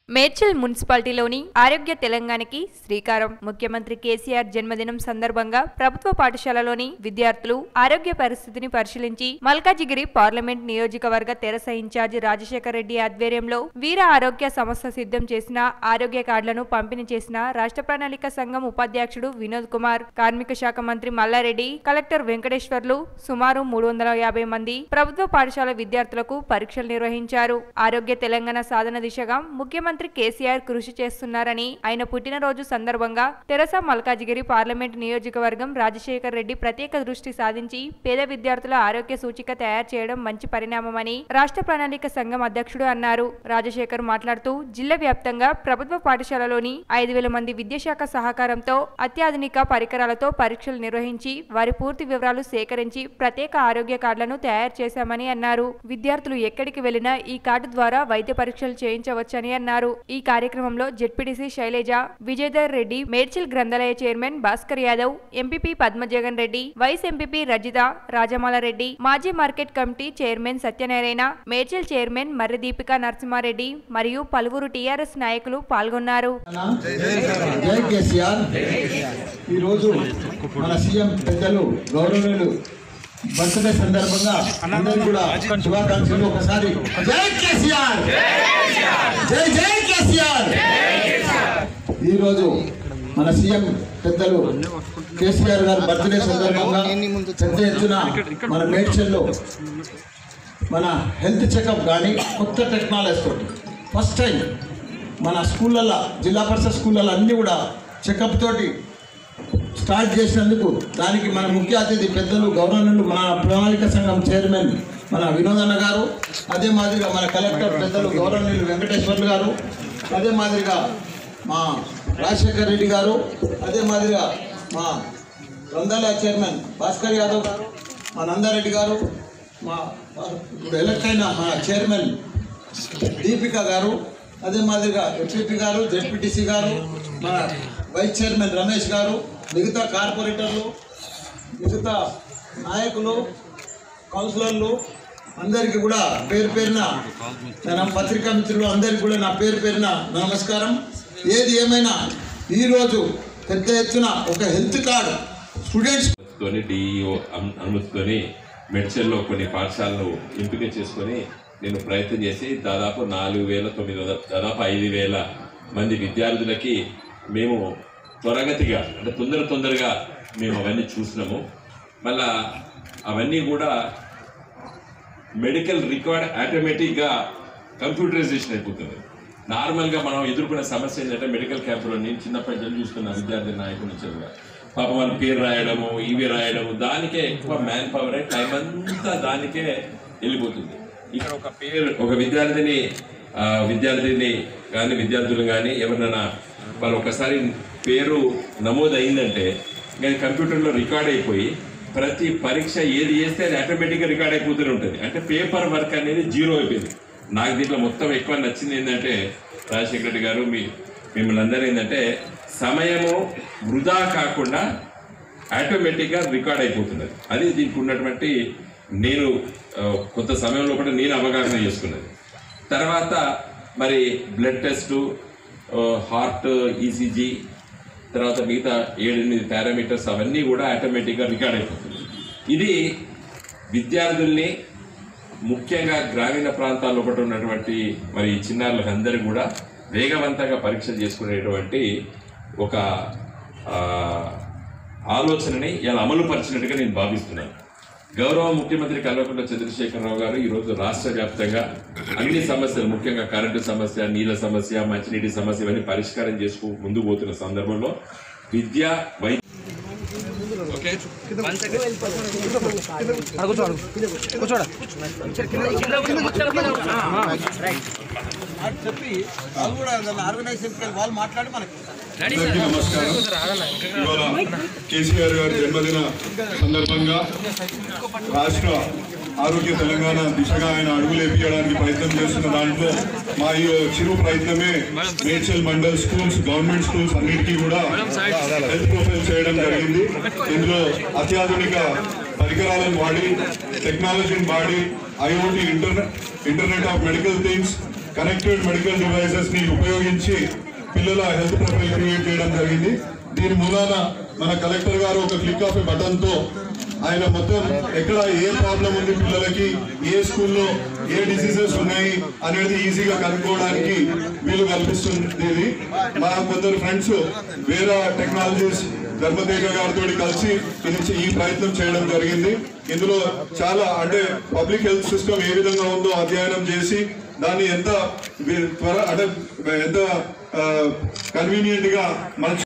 మేడ్చల్ మున్సిపాలిటీలోని ఆరోగ్య తెలంగాణకి శ్రీకారం ముఖ్యమంత్రి కేసీఆర్ జన్మదినం సందర్భంగా ప్రభుత్వ పాఠశాలలోని విద్యార్థులు ఆరోగ్య పరిస్థితిని పరిశీలించి మల్కాజిగిరి పార్లమెంట్ నియోజకవర్గ తెరస ఇన్ఛార్జి రాజశేఖర్ రెడ్డి ఆధ్వర్యంలో వీర ఆరోగ్య సంస్థ సిద్ధం చేసిన ఆరోగ్య కార్డులను పంపిణీ చేసిన రాష్ట్ర ప్రణాళిక సంఘం ఉపాధ్యక్షుడు వినోద్ కుమార్ కార్మిక శాఖ మంత్రి మల్లారెడ్డి కలెక్టర్ వెంకటేశ్వర్లు సుమారు మూడు వందల యాభై మంది ప్రభుత్వ పాఠశాల విద్యార్థులకు పరీక్షలు నిర్వహించారు ఆరోగ్య తెలంగాణ సాధన దిశగా ముఖ్యమంత్రి కేసీఆర్ కృషి చేస్తున్నారని ఆయన పుట్టినరోజు సందర్భంగా తెరస మల్కాజిగిరి పార్లమెంట్ నియోజకవర్గం రాజశేఖర్ రెడ్డి ప్రత్యేక దృష్టి సాధించి పేద విద్యార్థుల ఆరోగ్య సూచిక తయారు చేయడం మంచి పరిణామమని రాష్ట్ర ప్రణాళిక సంఘం అధ్యక్షుడు అన్నారు రాజశేఖర్ మాట్లాడుతూ జిల్లా వ్యాప్తంగా ప్రభుత్వ పాఠశాలలోని ఐదు వేల మంది విద్యాశాఖ సహకారంతో అత్యాధునిక పరికరాలతో పరీక్షలు నిర్వహించి వారి పూర్తి వివరాలు సేకరించి ప్రత్యేక ఆరోగ్య కార్డులను తయారు చేశామని అన్నారు విద్యార్థులు ఎక్కడికి వెళ్లినా ఈ కార్డు ద్వారా వైద్య పరీక్షలు చేయించవచ్చని అన్నారు ఈ కార్యక్రమంలో జెడ్పీటీసీ శైలజ విజయధర్ రెడ్డి మేడ్చల్ గ్రంథాలయ chairman Bhaskar Yadav MPP Padmajagan Reddy vice MPP Rajitha Rajamala Reddy మాజీ market committee chairman Satyanarayana Medchal chairman Marri Deepika Narasimhareddy మరియు పలువురు టీఆర్ఎస్ నాయకులు పాల్గొన్నారు జై కేసీఆర్ ఈరోజు మన సీఎం పెద్దలు గౌరవనీయులు బర్త్డే సందర్భంగా అందరూ కూడా శుభాకాంక్షలు ఒకసారి జై కేసీఆర్ జై జై కేసీఆర్ ఈరోజు మన సీఎం పెద్దలు కేసీఆర్ గారి బర్త్డే సందర్భంగా పెద్ద ఎత్తున మన మేడ్చల్లో మన హెల్త్ చెకప్ కానీ కొత్త టెక్నాలజీ తోటి ఫస్ట్ టైం మన స్కూళ్ళల్లో జిల్లా పరిషత్ స్కూళ్ళల్లో అన్నీ కూడా చెకప్ తోటి స్టార్ట్ చేసినందుకు దానికి మన ముఖ్య అతిథి పెద్దలు గవర్నర్లు మన ప్రణాళిక సంఘం చైర్మన్ మన వినోదన్న గారు అదే మాదిరిగా మన కలెక్టర్ పెద్దలు గవర్నర్లు వెంకటేశ్వర్లు గారు అదే మాదిరిగా మా రాజశేఖర్ రెడ్డి గారు అదే మాదిరిగా మా గ్రంథాలయ చైర్మన్ భాస్కర్ యాదవ్ గారు మా నందారెడ్డి గారు మా ఇప్పుడు ఎలక్ట్ అయిన మన చైర్మన్ దీపిక గారు అదే మాదిరిగా ఎంపీపీ గారు జెడ్పీటీసీ గారు మన వైస్ చైర్మన్ రమేష్ గారు మిగతా కార్పొరేటర్లు మిగతా నాయకులు కౌన్సిలర్లు అందరికీ కూడా పేరు పేరున నా పత్రికా మిత్రులు అందరికీ కూడా నా పేరు పేరున నమస్కారం ఏది ఏమైనా ఈరోజు పెద్ద ఎత్తున ఒక హెల్త్ కార్డు స్టూడెంట్స్ కొని డిఈఓ అనుమతితోని మెడ్చల్లో కొన్ని పాఠశాలను ఎంపిక చేసుకొని నేను ప్రయత్నం చేసి దాదాపు నాలుగు వేల తొమ్మిది వందల దాదాపు ఐదు వేల మంది విద్యార్థులకి మేము త్వరగతిగా అంటే తొందర తొందరగా మేము అవన్నీ చూసినాము మళ్ళా అవన్నీ కూడా మెడికల్ రికార్డ్ ఆటోమేటిక్గా కంప్యూటరైజేషన్ అయిపోతుంది నార్మల్గా మనం ఎదుర్కొనే సమస్య ఏంటంటే మెడికల్ క్యాంపులో నేను చిన్నప్పటి నుంచి చూస్తున్న విద్యార్థి నాయకుల నుంచి కూడా పాప మన పేరు రాయడము ఇవి రాయడము దానికే ఎక్కువ మ్యాన్ పవర్ అయి టైం అంతా దానికే వెళ్ళిపోతుంది ఇక్కడ ఒక పేరు ఒక విద్యార్థిని ఆ, విద్యార్థిని కానీ విద్యార్థులు కానీ ఎవరినైనా వాళ్ళు ఒకసారి పేరు నమోదు అయిందంటే ఇంకా కంప్యూటర్లో రికార్డ్ అయిపోయి ప్రతి పరీక్ష ఏది చేస్తే అది ఆటోమేటిక్గా రికార్డ్ అయిపోతూనే ఉంటుంది అంటే పేపర్ వర్క్ అనేది జీరో అయిపోయింది నాకు దీంట్లో మొత్తం ఎక్కువ నచ్చింది ఏంటంటే రాజశేఖర రెడ్డి గారు మీ మిమ్మల్ని అందరూ ఏంటంటే సమయము వృధా కాకుండా ఆటోమేటిక్గా రికార్డ్ అయిపోతున్నది అది దీనికి ఉన్నటువంటి నేను ఆ, కొంత సమయంలో కూడా నేను అవగాహన చేసుకున్నది తర్వాత మరి బ్లడ్ టెస్టు హార్ట్ ఈసీజీ తర్వాత మిగతా ఏడెనిమిది పారామీటర్స్ అవన్నీ కూడా ఆటోమేటిక్గా రికార్డ్ అయిపోతుంది ఇది విద్యార్థుల్ని ముఖ్యంగా గ్రామీణ ప్రాంతాల్లో ఒకటి ఉన్నటువంటి మరి చిన్నారులకు అందరూ కూడా వేగవంతంగా పరీక్షలు చేసుకునేటువంటి ఒక ఆ, ఆలోచనని ఇలా అమలు పరిచినట్టుగా నేను భావిస్తున్నాను గౌరవ ముఖ్యమంత్రి కల్వకుంట్ల చంద్రశేఖరరావు గారు ఈరోజు రాష్ట్ర వ్యాప్తంగా అన్ని సమస్యలు ముఖ్యంగా కరెంటు సమస్య నీళ్ళ సమస్య మంచినీటి సమస్య ఇవన్నీ పరిష్కారం చేసుకు ముందుకు పోతున్న సందర్భంలో విద్య వైద్య ఓకే అందరికీ నమస్కారం ఇవాళ కేసీఆర్ గారి జన్మదిన సందర్భంగా రాష్ట్ర ఆరోగ్య తెలంగాణ దిశగా ఆయన అడుగులేపించడానికి ప్రయత్నం చేస్తున్న దాంట్లో మా ఈ చిరు ప్రయత్నమే Medchal mandal schools government schools అన్నిటికీ కూడా హెల్త్ ప్రొఫైల్ చేయడం జరిగింది ఇందులో అత్యాధునిక పరికరాలను వాడి టెక్నాలజీని వాడి IoT internet internet of medical things connected medical devices ని ఉపయోగించి పిల్లల హెల్త్ ప్రొఫైల్ క్రియేట్ చేయడం జరిగింది దీని మూలాన మన కలెక్టర్ గారు ఒక క్లిక్ ఆఫ్ బటన్ తో ఆయన మొత్తం ఎక్కడ ఏ ప్రాబ్లం ఉంది పిల్లలకి ఏ స్కూల్లో ఏ డిసీజెస్ ఉన్నాయి అనేది ఈజీగా కనుక్కోవడానికి వీలు కల్పిస్తుంది ఇది మా కొందరు ఫ్రెండ్స్ వేరే టెక్నాలజీస్ ధర్మతేజ గారితో కలిసి ఇది చే- ఈ ప్రయత్నం చేయడం జరిగింది ఇందులో చాలా అంటే పబ్లిక్ హెల్త్ సిస్టమ్ ఏ విధంగా ఉందో అధ్యయనం చేసి దాన్ని ఎంత వి- త్వర అంటే ఎంత కన్వీనియంట్ గా మన